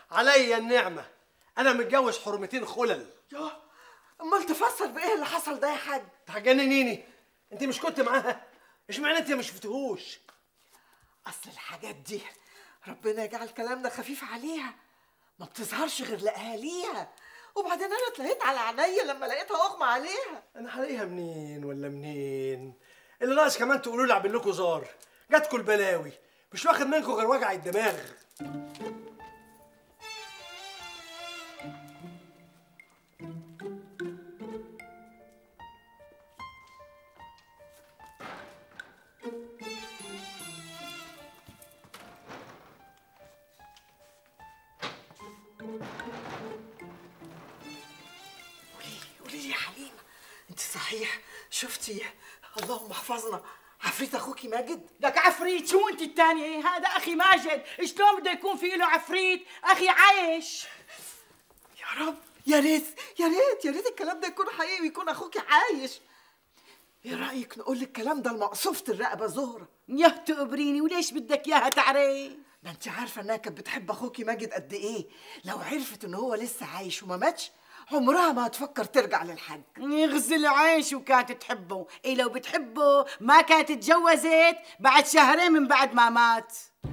عليا النعمه انا متجوز حرمتين خلل يا امال تفسر بايه اللي حصل ده يا حاج هتجننيني انت مش كنت معاها اشمعنى انت ما شفتهوش اصل الحاجات دي ربنا يجعل كلامنا خفيف عليها ما بتظهرش غير لاهاليها وبعدين انا اتلهيت على عينيا لما لقيتها اغمى عليها انا هلاقيها منين ولا منين اللي ناقص كمان تقولوا لي اعمل لكم زار جاتكم البلاوي مش واخد منكم غير وجع الدماغ قولي لي قولي لي يا حليمه انت صحيح شفتي اللهم احفظنا عفريت اخوكي ماجد لك عفريت شو انت الثانية هذا اخي ماجد شلون بده يكون في له عفريت اخي عايش يا رب يا ريت يا ريت يا ريت الكلام ده يكون حقيقي ويكون اخوكي عايش ايه رايك نقول الكلام ده لمقصوفه الرقبه زهره يا تقبريني وليش بدك اياها تعرف ما انت عارفه انها كانت بتحب اخوكي ماجد قد ايه لو عرفت ان هو لسه عايش وما ماتش عمرها ما هتفكر ترجع للحاج يغزل عيش وكانت تحبه إيه لو بتحبه ما كانت تجوزت بعد شهرين من بعد ما مات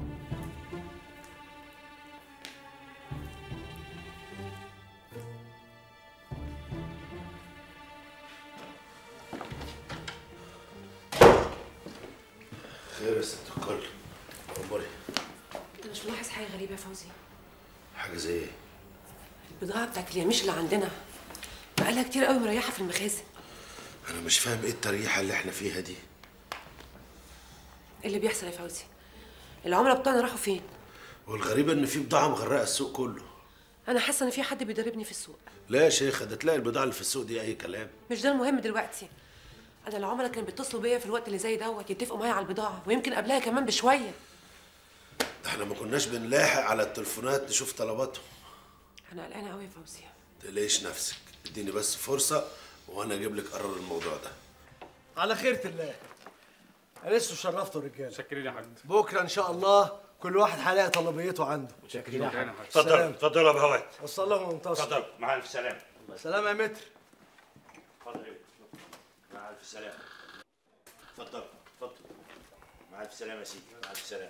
خير يا ست الكل اخباري انت مش ملاحظ حاجه غريبه يا فوزي حاجه زي ايه البضاعه بتاعت اليميش اللي عندنا بقالها كتير قوي مريحه في المخازن انا مش فاهم ايه التريحه اللي احنا فيها دي ايه اللي بيحصل يا فوزي العملاء بتوعنا راحوا فين والغريبه ان في بضاعه مغرقه السوق كله انا حاسه ان في حد بيضربني في السوق لا يا شيخه ده تلاقي البضاعه اللي في السوق دي اي كلام مش ده المهم دلوقتي انا العملاء كانوا بيتصلوا بيا في الوقت اللي زي دوت يتفقوا معايا على البضاعه ويمكن قبلها كمان بشويه ده احنا ما كناش بنلاحق على التليفونات نشوف طلباتهم انا قلقانه قوي يا فوزي تقلقيش نفسك اديني بس فرصه وانا اجيب لك قرار الموضوع ده على خيرة الله لسه شرفتوا الرجاله شكرين يا حاج بكره ان شاء الله كل واحد هيلاقي طلبيته عنده شكرين يا حاج اتفضل سلام. اتفضل يا بهوات وصل لهم منتصر اتفضل مع الف سلامه سلام يا متر اتفضل مع الف سلامه اتفضل اتفضل مع الف سلامه يا سيدي مع الف سلامه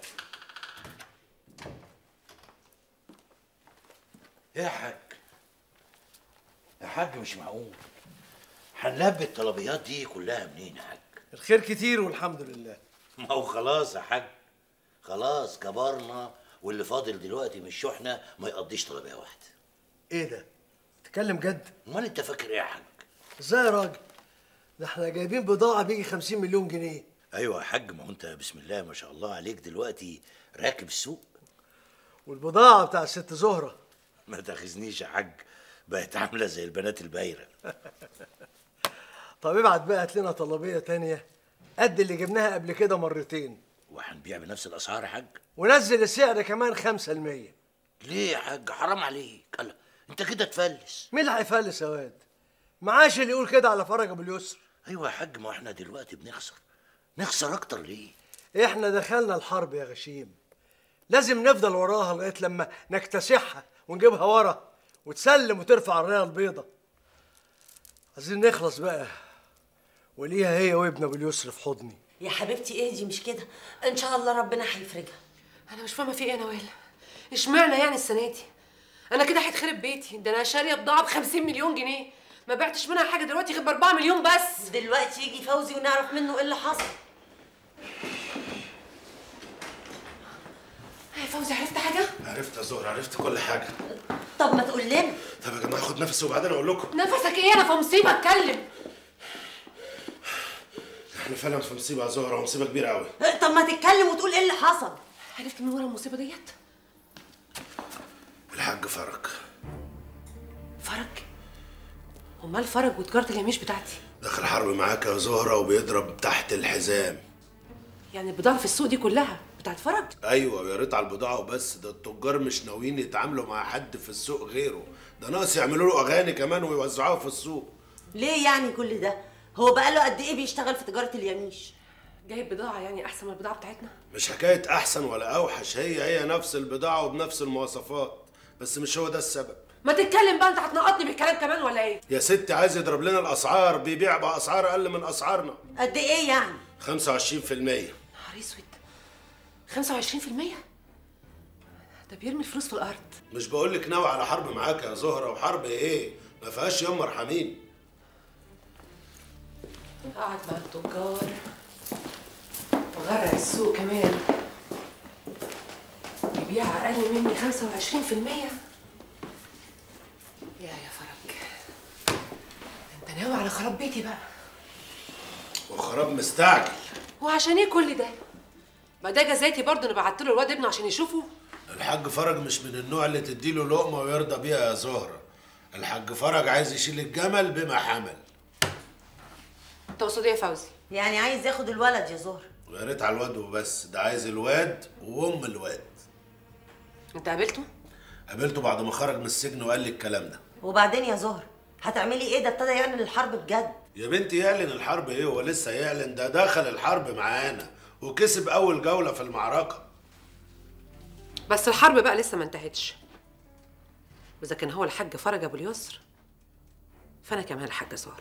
يا حاج يا حاج مش معقول هنلبي الطلبيات دي كلها منين يا حاج الخير كتير والحمد لله ما هو خلاص يا حاج خلاص كبرنا واللي فاضل دلوقتي من الشحنه ما يقضيش طلبيه واحده ايه ده تتكلم جد امال انت فاكر ايه يا حاج ازاي يا راجل ده احنا جايبين بضاعه بيجي 50 مليون جنيه ايوه يا حاج ما هو انت بسم الله ما شاء الله عليك دلوقتي راكب السوق والبضاعه بتاع الست زهره ما تاخذنيش يا حاج بقت عامله زي البنات البايره طب ابعت بقى هات لنا طلبيه تانية قد اللي جبناها قبل كده مرتين وهنبيع بنفس الاسعار يا حاج ونزل السعر كمان 5% ليه يا حاج حرام عليك الله انت كده تفلس مين اللي هيفلس يا واد معاش اللي يقول كده على فرج ابو اليسر ايوه يا حاج ما احنا دلوقتي بنخسر نخسر اكتر ليه احنا دخلنا الحرب يا غشيم لازم نفضل وراها لغايه لما نكتسحها ونجيبها ورا وتسلم وترفع الرايه البيضة عايزين نخلص بقى وليها هي وابن ابو اليسر في حضني يا حبيبتي اهدي مش كده ان شاء الله ربنا هيفرجها انا مش فاهمه في ايه يا نوال اشمعنى يعني السنه دي انا كده هيتخرب بيتي ده انا شاريه بضاعه ب 50 مليون جنيه ما بعتش منها حاجه دلوقتي غير ب 4 مليون بس دلوقتي يجي فوزي ونعرف منه ايه اللي حصل يا فوزي عرفت حاجه عرفت يا زهر عرفت كل حاجه طب ما تقول لنا طب يا جماعه خد نفسي وبعدين اقول لكم نفسك ايه انا في مصيبه اتكلم احنا فعلا في مصيبه يا زهره ومصيبه كبيره قوي طب ما تتكلم وتقول ايه اللي حصل عرفت من ورا المصيبه ديت الحاج فرج فرج امال فرج وتجاره اليميش بتاعتي دخل حرب معاك يا زهره وبيضرب تحت الحزام يعني البضاعه في السوق دي كلها بتاعت فرج ايوه يا ريت على البضاعه وبس ده التجار مش ناويين يتعاملوا مع حد في السوق غيره ده ناقص يعملوا له اغاني كمان ويوزعوها في السوق ليه يعني كل ده هو بقاله قد ايه بيشتغل في تجاره اليميش جايب بضاعه يعني احسن من البضاعه بتاعتنا مش حكايه احسن ولا اوحش هي هي نفس البضاعه وبنفس المواصفات بس مش هو ده السبب ما تتكلم بقى انت هتنقطني بالكلام كمان ولا ايه يا ست عايز يضرب لنا الاسعار بيبيع باسعار اقل من اسعارنا قد ايه يعني 25% نهار اسود 25% ده بيرمي الفلوس في الارض مش بقول لك ناوي على حرب معاك يا زهره وحرب ايه ما فيهاش يوم مرحمين قعد مع التجار وغرق السوق كمان يبيع اقل مني 25% يا يا فرج انت ناوي على خراب بيتي بقى وخراب مستعجل وعشان ايه كل ده ما ده جزاتي برضه انا بعت له الواد ابنه عشان يشوفه الحاج فرج مش من النوع اللي تديله لقمه ويرضى بيها يا زهره الحاج فرج عايز يشيل الجمل بما حمل تقصد ايه يا فوزي يعني عايز ياخد الولد يا زهر ويا ريت على الواد وبس ده عايز الواد وام الواد انت قابلته قابلته بعد ما خرج من السجن وقال لي الكلام ده وبعدين يا زهر هتعملي ايه ده ابتدى يعلن الحرب بجد يا بنتي يعلن الحرب ايه هو لسه يعلن ده دخل الحرب معانا وكسب اول جوله في المعركه بس الحرب بقى لسه ما انتهتش واذا كان هو الحاج فرج ابو اليسر فانا كمان الحاجه زهره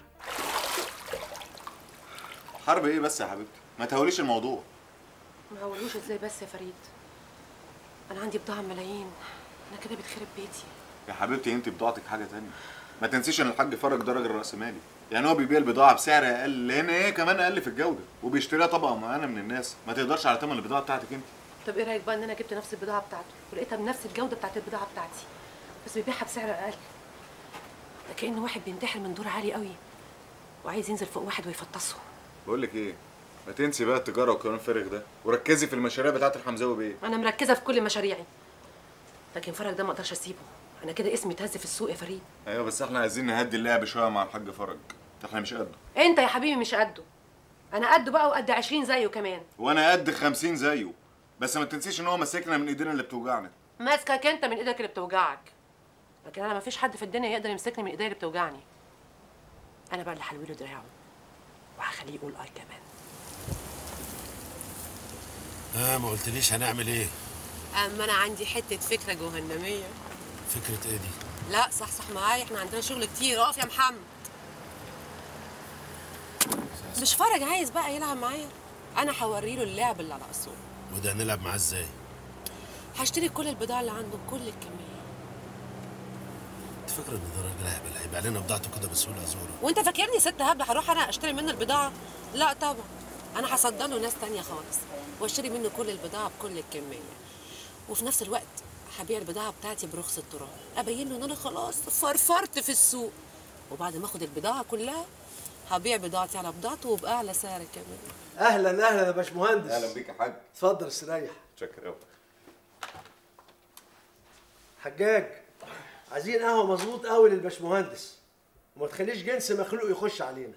حرب ايه بس يا حبيبتي ما تهوليش الموضوع ما هقولوش ازاي بس يا فريد انا عندي بضاعه ملايين انا كده بتخرب بيتي يا حبيبتي انت بضاعتك حاجه تانية ما تنسيش ان الحاج فرج ده راجل راسمالي يعني هو بيبيع البضاعه بسعر اقل لان ايه كمان اقل في الجوده وبيشتريها طبقه معينه من الناس ما تقدرش على ثمن البضاعه بتاعتك انت طب ايه رايك بقى ان انا جبت نفس البضاعه بتاعته ولقيتها بنفس الجوده بتاعت البضاعه بتاعتي بس بيبيعها بسعر اقل ده كانه واحد بينتحر من دور عالي قوي وعايز ينزل فوق واحد ويفطسه بقول لك ايه ما تنسي بقى التجاره والكلام الفارغ ده وركزي في المشاريع بتاعت الحمزاوي بيه انا مركزه في كل مشاريعي لكن فرج ده ما اقدرش اسيبه انا كده اسمي اتهز في السوق يا فريد ايوه بس احنا عايزين نهدي اللعب شويه مع الحاج فرج احنا مش قده انت يا حبيبي مش قده انا قده بقى وقد 20 زيه كمان وانا قد 50 زيه بس ما تنسيش ان هو ماسكنا من ايدينا اللي بتوجعنا ماسكك انت من ايدك اللي بتوجعك لكن انا ما فيش حد في الدنيا يقدر يمسكني من ايديا اللي بتوجعني انا بقى اللي هلوي له دراعه وهخليه يقول اي كمان اه ما قلتليش هنعمل ايه اما انا عندي حته فكره جهنميه فكره ايه دي لا صح صح معايا احنا عندنا شغل كتير اقف يا محمد مش فرج عايز بقى يلعب معايا انا هوري له اللعب اللي على اصوله وده هنلعب معاه ازاي هشتري كل البضاعه اللي عنده بكل الكميه انت فاكره ان ده راجل هبل هيبيع لنا بضاعته كده بسهوله يا زهره وانت فاكرني ست هبله هروح انا اشتري منه البضاعه لا طبعا انا هصدر له ناس تانية خالص واشتري منه كل البضاعه بكل الكميه وفي نفس الوقت هبيع البضاعه بتاعتي برخص التراب ابين له ان انا خلاص فرفرت في السوق وبعد ما اخد البضاعه كلها هبيع بضاعتي على بضاعته وباعلى سعر كمان اهلا اهلا يا باشمهندس اهلا بيك يا حاج اتفضل استريح شكرا قوي حجاج عايزين قهوه مظبوط قوي للباشمهندس وما تخليش جنس مخلوق يخش علينا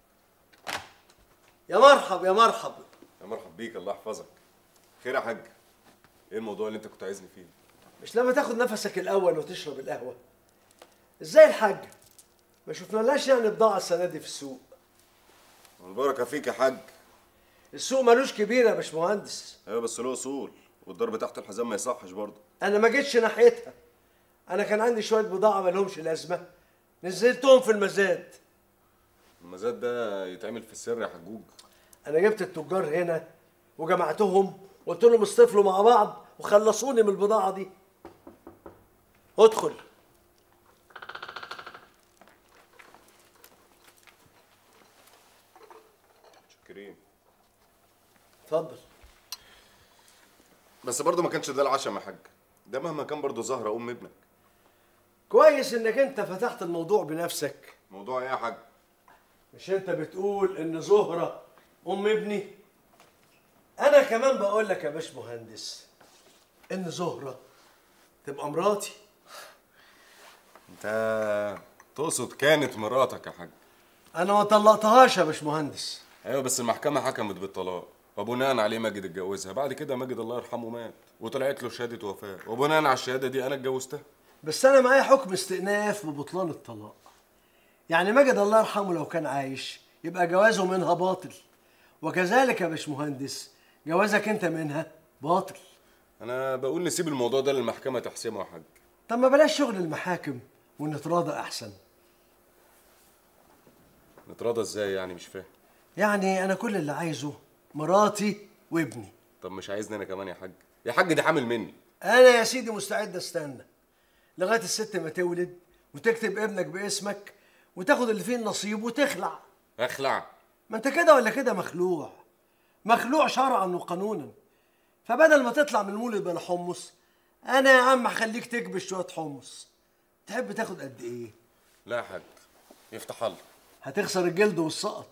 يا مرحب يا مرحب يا مرحب بيك الله يحفظك خير يا حاج ايه الموضوع اللي انت كنت عايزني فيه مش لما تاخد نفسك الاول وتشرب القهوه ازاي الحاج ما شفنالاش يعني بضاعه السنه دي في السوق البركه فيك يا حاج السوق ملوش كبير يا باشمهندس ايوه بس له اصول والضرب تحت الحزام ما يصحش برضه انا ما جيتش ناحيتها انا كان عندي شويه بضاعه مالهمش لازمه نزلتهم في المزاد المزاد ده يتعمل في السر يا حجوج انا جبت التجار هنا وجمعتهم وقلت لهم اصطفلوا مع بعض وخلصوني من البضاعه دي ادخل شاكرين اتفضل بس برضه ما كانش ده العشم يا حاج ده مهما كان برضه زهره ام ابنك كويس انك انت فتحت الموضوع بنفسك موضوع ايه يا حاج مش انت بتقول ان زهره ام ابني انا كمان بقول لك يا باش مهندس ان زهره تبقى مراتي انت تقصد كانت مراتك يا حاج انا ما طلقتهاش يا باش مهندس ايوه بس المحكمه حكمت بالطلاق وبناء عليه ماجد اتجوزها بعد كده ماجد الله يرحمه مات وطلعت له شهاده وفاه وبناء على الشهاده دي انا اتجوزتها بس انا معايا حكم استئناف ببطلان الطلاق يعني ماجد الله يرحمه لو كان عايش يبقى جوازه منها باطل وكذلك يا باش مهندس جوازك انت منها باطل انا بقول نسيب الموضوع ده للمحكمه تحسمه يا حاج طب ما بلاش شغل المحاكم ونتراضى احسن نتراضى ازاي يعني مش فاهم يعني انا كل اللي عايزه مراتي وابني طب مش عايزني انا كمان يا حاج يا حاج دي حامل مني انا يا سيدي مستعد استنى لغايه الست ما تولد وتكتب ابنك باسمك وتاخد اللي فيه النصيب وتخلع اخلع ما انت كده ولا كده مخلوع مخلوع شرعا وقانونا فبدل ما تطلع من المولد بلا حمص انا يا عم هخليك تكبش شويه حمص تحب تاخد قد ايه لا يا حاج يفتح الله هتخسر الجلد والسقط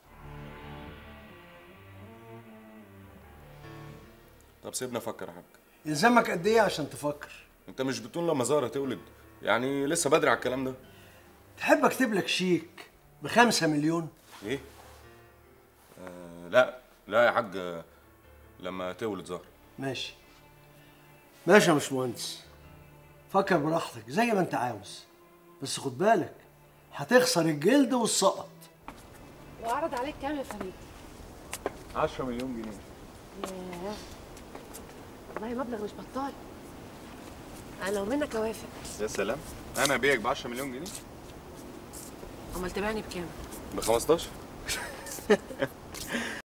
طب سيبنا افكر يا حاج يلزمك قد ايه عشان تفكر انت مش بتقول لما زهره تولد يعني لسه بدري على الكلام ده تحب اكتب لك شيك بخمسة مليون ايه آه لا لا يا حاج آه، لما تولد زهره ماشي ماشي يا باشمهندس فكر براحتك زي ما انت عاوز بس خد بالك هتخسر الجلد والسقط وعرض عليك كام يا فريد 10 مليون جنيه ياه والله مبلغ مش بطال انا لو منك اوافق يا سلام انا ابيعك ب 10 مليون جنيه امال تبيعني بكام ب 15